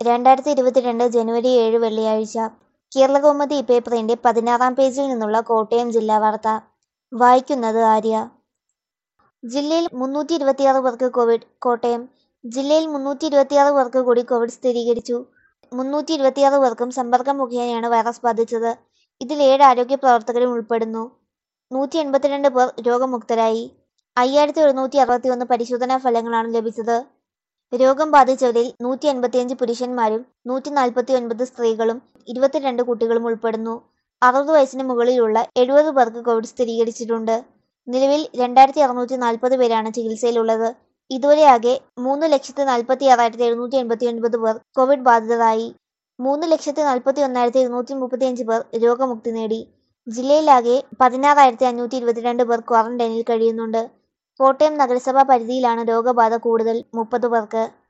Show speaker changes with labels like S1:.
S1: രണ്ടായിരത്തി ഇരുപത്തിരണ്ട് ജനുവരി ഏഴ് വെള്ളിയാഴ്ച കേരളകൗമുദി പേപ്പറിന്റെ പതിനാറാം പേജിൽ നിന്നുള്ള കോട്ടയം ജില്ലാ വാർത്ത വായിക്കുന്നത് ആര്യ ജില്ലയിൽ മുന്നൂറ്റി ഇരുപത്തിയാറ് പേർക്ക് കോവിഡ് കോട്ടയം ജില്ലയിൽ മുന്നൂറ്റി ഇരുപത്തിയാറ് പേർക്ക് കൂടി കോവിഡ് സ്ഥിരീകരിച്ചു മുന്നൂറ്റി ഇരുപത്തിയാറ് പേർക്കും സമ്പർക്കം മുഖേനയാണ് വൈറസ് ബാധിച്ചത് ഇതിൽ ഏഴ് ആരോഗ്യ പ്രവർത്തകരും ഉൾപ്പെടുന്നു നൂറ്റി എൺപത്തിരണ്ട് പേർ രോഗമുക്തരായി അയ്യായിരത്തി എഴുന്നൂറ്റി അറുപത്തിയൊന്ന് പരിശോധനാ ഫലങ്ങളാണ് ലഭിച്ചത് രോഗം ബാധിച്ചവരിൽ നൂറ്റി എൺപത്തിയഞ്ച് പുരുഷന്മാരും നൂറ്റി നാൽപ്പത്തി ഒൻപത് സ്ത്രീകളും ഇരുപത്തിരണ്ട് കുട്ടികളും ഉൾപ്പെടുന്നു അറുപത് വയസ്സിന് മുകളിലുള്ള എഴുപത് പേർക്ക് കോവിഡ് സ്ഥിരീകരിച്ചിട്ടുണ്ട് നിലവിൽ രണ്ടായിരത്തി അറുന്നൂറ്റി നാൽപ്പത് പേരാണ് ചികിത്സയിലുള്ളത് ഇതുവരെ ആകെ മൂന്ന് ലക്ഷത്തി നാൽപ്പത്തി ആറായിരത്തി എഴുന്നൂറ്റി എൺപത്തി ഒൻപത് പേർ കോവിഡ് ബാധിതരായി മൂന്ന് ലക്ഷത്തി നാൽപ്പത്തി ഒന്നായിരത്തി ഇരുന്നൂറ്റി മുപ്പത്തിയഞ്ച് പേർ രോഗമുക്തി നേടി ജില്ലയിലാകെ പതിനാറായിരത്തി അഞ്ഞൂറ്റി ഇരുപത്തിരണ്ട് പേർ ക്വാറന്റൈനിൽ കഴിയുന്നുണ്ട് കോട്ടയം നഗരസഭാ പരിധിയിലാണ് രോഗബാധ കൂടുതൽ മുപ്പത് പേർക്ക്